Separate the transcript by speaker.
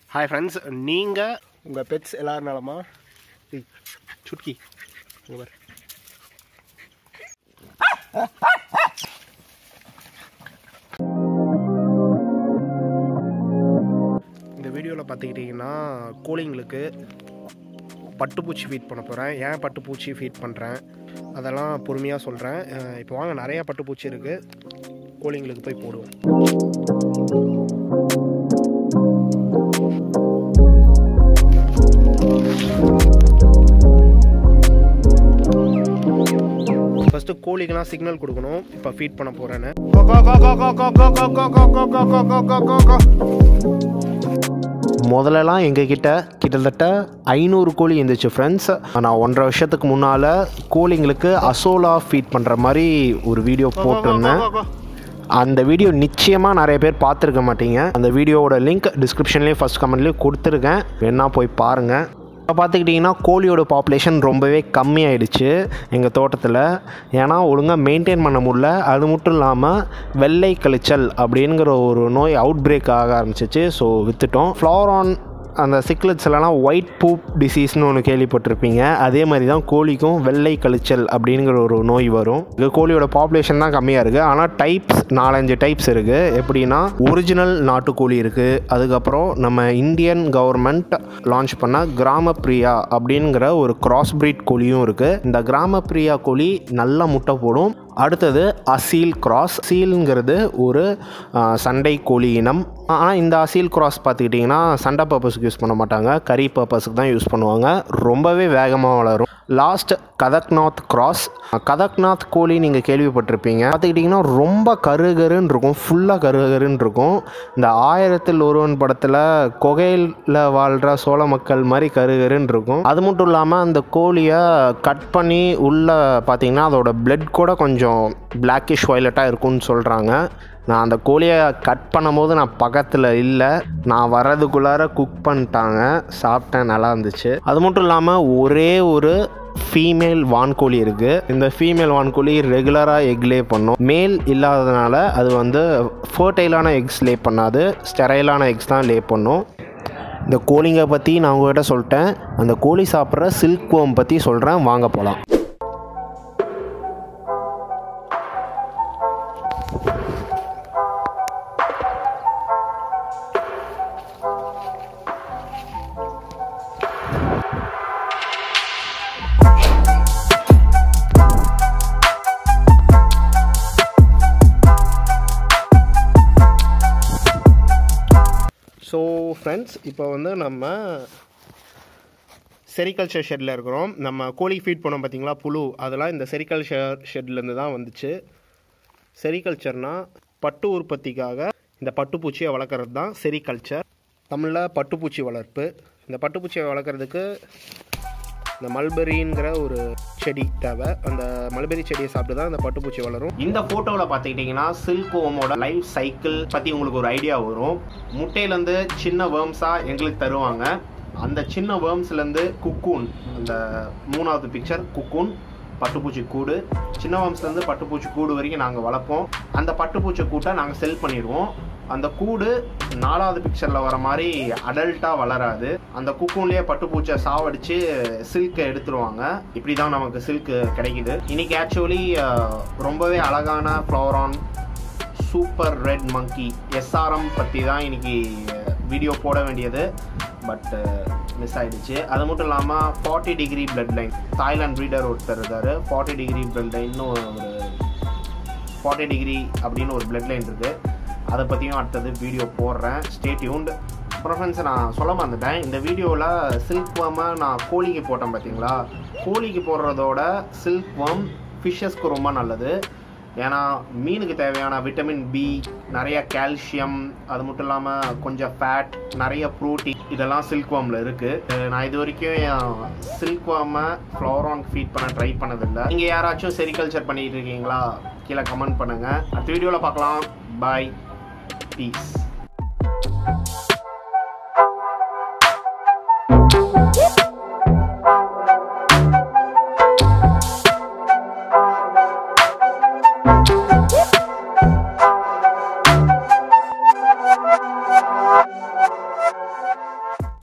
Speaker 1: hi friends நீங்கள் உங்கள் pets எல்லாரும் நலமா ஏய், சுட்கி இங்க பாரு இந்த வீடியோவில் பார்த்துக்கிட்டிங்கன்னா கோழிங்களுக்கு பட்டுப்பூச்சி ஃபீட் பண்ண போகிறேன் ஏன் பட்டுப்பூச்சி ஃபீட் பண்ணுறேன் அதெல்லாம் பொறுமையாக சொல்கிறேன் இப்போ வாங்க நிறையா பட்டுப்பூச்சி இருக்குது கோழிங்களுக்கு போய் போடுவோம் ஃபஸ்ட்டு கோழிக்கெல்லாம் சிக்னல் கொடுக்கணும் இப்போ ஃபீட் பண்ண போகிறேன்னு முதல்லலாம் எங்ககிட்ட கிட்டத்தட்ட ஐநூறு கோழி இருந்துச்சு ஃப்ரெண்ட்ஸ் நான் ஒன்றரை வருஷத்துக்கு முன்னால் கோழிங்களுக்கு அசோலா ஃபீட் பண்ணுற மாதிரி ஒரு வீடியோ போட்டிருந்தேன் அந்த வீடியோ நிச்சயமாக நிறைய பேர் பார்த்துருக்க மாட்டீங்க அந்த வீடியோவோட லிங்க் டிஸ்கிரிப்ஷன்லேயும் ஃபஸ்ட் கமெண்ட்லேயும் கொடுத்துருக்கேன் வேணா போய் பாருங்கள் இப்போ பார்த்துக்கிட்டிங்கன்னா கோழியோட பாப்புலேஷன் ரொம்பவே கம்மியாயிடுச்சு எங்கள் தோட்டத்தில் ஏன்னா ஒழுங்காக மெயின்டைன் பண்ண முடியல அது மட்டும் இல்லாமல் வெள்ளை கழிச்சல் அப்படிங்கிற ஒரு நோய் அவுட் பிரேக் ஆக ஆரம்பிச்சிச்சு ஸோ விற்றுட்டோம் ஃப்ளாரான் அந்த சிக்லெட்ஸ்லாம் ஒயிட் பூப் டிசீஸ்னு ஒன்று கேள்விப்பட்டிருப்பீங்க அதே மாதிரி தான் கோழிக்கும் வெள்ளை கழிச்சல் அப்படிங்கிற ஒரு நோய் வரும் இது கோழியோட பாப்புலேஷன் தான் கம்மியாக இருக்குது ஆனால் டைப்ஸ் நாலஞ்சு டைப்ஸ் இருக்குது எப்படின்னா ஒரிஜினல் நாட்டுக்கோழி இருக்குது அதுக்கப்புறம் நம்ம இந்தியன் கவர்மெண்ட் லான்ச் பண்ண கிராமப்பிரியா அப்படிங்கிற ஒரு கிராஸ் பிரீட் கோழியும் இருக்குது இந்த கிராமப்பிரியா கோழி நல்லா முட்டை போடும் அடுத்தது அசீல் கிராஸ் அசீல்ங்கிறது ஒரு ஆ, சண்டை கோழி இனம் ஆனால் இந்த அசீல் கிராஸ் பார்த்துக்கிட்டிங்கன்னா சண்டை பர்பஸ்க்கு யூஸ் பண்ண மாட்டாங்க கறி பர்பஸ்க்கு தான் யூஸ் பண்ணுவாங்க ரொம்பவே வேகமாக வளரும் லாஸ்ட் கதக்நாத் கிராஸ் கதக்நாத் கோழி நீங்கள் கேள்விப்பட்டிருப்பீங்க பார்த்துக்கிட்டிங்கன்னா ரொம்ப கருகருன்னு இருக்கும் ஃபுல்லாக கருகருன்னு இருக்கும் இந்த ஆயிரத்தில் ஒருவன் படத்தில் குகையில் வாழ்கிற சோழ மக்கள் மாதிரி கருகருன்னு இருக்கும் அது மட்டும் இல்லாமல் அந்த கோழியை கட் பண்ணி உள்ளே பார்த்தீங்கன்னா அதோட பிளட் கூட கொஞ்சம் பிளாக்கிஷ் வயலட்டாக இருக்கும்னு சொல்கிறாங்க நான் அந்த கோழியை கட் பண்ணும்போது நான் பக்கத்தில் இல்லை நான் வர்றதுக்குள்ளார குக் பண்ணிட்டாங்க சாப்பிட்டேன் நல்லா இருந்துச்சு அது மட்டும் இல்லாமல் ஒரே ஒரு ஃபீமேல் வான்கோழி இருக்குது இந்த ஃபீமேல் வான்கோழி ரெகுலராக எக் லே பண்ணும் மேல் இல்லாததுனால அது வந்து ஃபர்டைலான எக்ஸ் லே பண்ணாது ஸ்டெரைலான எக்ஸ் தான் லே பண்ணும் இந்த கோழிங்க பற்றி நான் உங்கள்கிட்ட சொல்லிட்டேன் அந்த கோழி சாப்பிட்ற சில்க் worm பற்றி சொல்கிறேன் வாங்க போகலாம் ஸோ ஃப்ரெண்ட்ஸ் இப்போ வந்து நம்ம செரிகல்ச்சர் ஷெட்டில் இருக்கிறோம் நம்ம கோழி ஃபீட் பண்ணோம் பார்த்தீங்களா புழு அதெல்லாம் இந்த செரிகல்ச்சர் ஷெட்லேருந்து தான் வந்துச்சு செரிகல்ச்சர்னால் பட்டு உற்பத்திக்காக இந்த பட்டுப்பூச்சியை வளர்க்குறது தான் செரிகல்ச்சர் தமிழில் பட்டுப்பூச்சி வளர்ப்பு இந்த பட்டுப்பூச்சியை வளர்க்குறதுக்கு இந்த மல்பெரிங்கிற ஒரு செடி தேவை அந்த மல்பெரி செடியை சாப்பிட்டு தான் இந்த பட்டுப்பூச்சி வளரும் இந்த ஃபோட்டோவில் பார்த்துக்கிட்டிங்கன்னா சில்க் ஓமோட லைஃப் சைக்கிள் பற்றி உங்களுக்கு ஒரு ஐடியா வரும் முட்டையிலேருந்து சின்ன வேர்ம்ஸாக எங்களுக்கு தருவாங்க அந்த சின்ன வேர்ம்ஸ்லேருந்து குக்கூன் அந்த மூணாவது பிக்சர் குக்கூன் பட்டுப்பூச்சி கூடு சின்ன வேர்ம்ஸ்லேருந்து பட்டுப்பூச்சி கூடு வரைக்கும் நாங்கள் வளர்ப்போம் அந்த பட்டுப்பூச்சி கூட்டை நாங்கள் செல் பண்ணிடுவோம் அந்த கூடு நாலாவது பிக்சரில் வர மாதிரி அடல்ட்டாக வளராது அந்த குக்கூன்லேயே பட்டுப்பூச்சை சாவடிச்சு சில்கை எடுத்துருவாங்க இப்படி தான் நமக்கு சில்க் கிடைக்குது இன்னைக்கு ஆக்சுவலி ரொம்பவே அழகான flowerhorn super red monkey SRM பற்றி தான் இன்னைக்கு வீடியோ போட வேண்டியது பட் மிஸ் ஆயிடுச்சு அது மட்டும் இல்லாமல் forty degree blood line Thailand breeder ஒருத்தர் இருக்கார் ஃபார்ட்டி டிகிரி பிளட் லைன்னு ஒரு ஃபார்ட்டி டிகிரி அப்படின்னு ஒரு பிளட் லைன் இருக்குது அதை பற்றியும் அடுத்தது வீடியோ போடுறேன் ஸ்டே டியூன்ட் அப்புறம் ஃப்ரெண்ட்ஸ் நான் சொல்ல மறந்துட்டேன் இந்த வீடியோவில் சில்க் வார்மை நான் கோழிக்கு போட்டேன் பார்த்தீங்களா கோழிக்கு போடுறதோட சில்க் வார்ம் ஃபிஷ்ஷஸ்க்கு ரொம்ப நல்லது ஏன்னா மீனுக்கு தேவையான விட்டமின் பி நிறைய கால்சியம் அது மட்டும் இல்லாமல் கொஞ்சம் ஃபேட் நிறைய ப்ரோட்டீன் இதெல்லாம் சில்க் வார்மில் இருக்குது நான் இது வரைக்கும் சில்க் வார்மை ஃப்ளோரான் ஃபீட் பண்ண ட்ரை பண்ணதில்லை நீங்கள் யாராச்சும் செரிகல்ச்சர் பண்ணிட்டு இருக்கீங்களா கீழே கமெண்ட் பண்ணுங்கள் அடுத்த வீடியோவில் பார்க்கலாம் பாய் பீஸ்